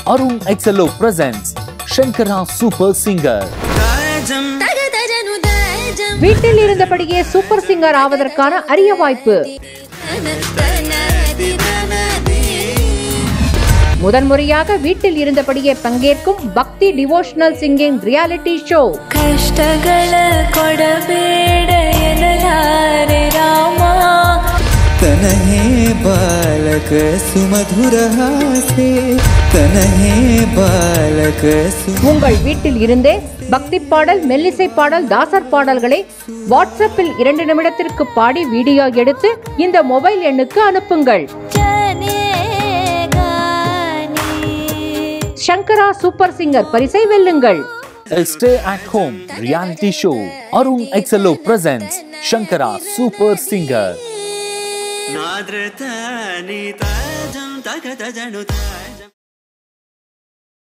Arun XLO presents Shankara Super Singer. வீட்டில் இருந்தபடியே super singer ஆவதற்கான அரிய வாய்ப்பு முதன்முறையாக வீட்டில் இருந்தபடியே பங்கேற்கும் பக்தி டிவோஷனல் சிங்கிங் ரியாலிட்டி ஷோ ಕಷ್ಟಗಳ ಕೊಡಬೇಡ ಎನ್ನಲಾರೆ ರಾಮ तनहे बालक सुमधुर हासे तनहे बालक सु உங்கள் வீட்டில் இருந்தே பக்தி பாடல் மெல்லிசை பாடல் தாசர் பாடல்களை வாட்ஸ்அப்பில் இரண்டு நிமிடத்திற்கு பாடி வீடியோ எடுத்து இந்த மொபைல் எண்ணுக்கு அனுப்புங்கள் ಜನೇ ಗಾನಿ சங்கரா சூப்பர் சிங்கர் பரிசை வெல்லுங்கள் A stay at home reality show. Arun XLO presents Shankara Super Singer. ನಾದೃತ ನೀತ ಜಂ ತಗತ ಜಣುತ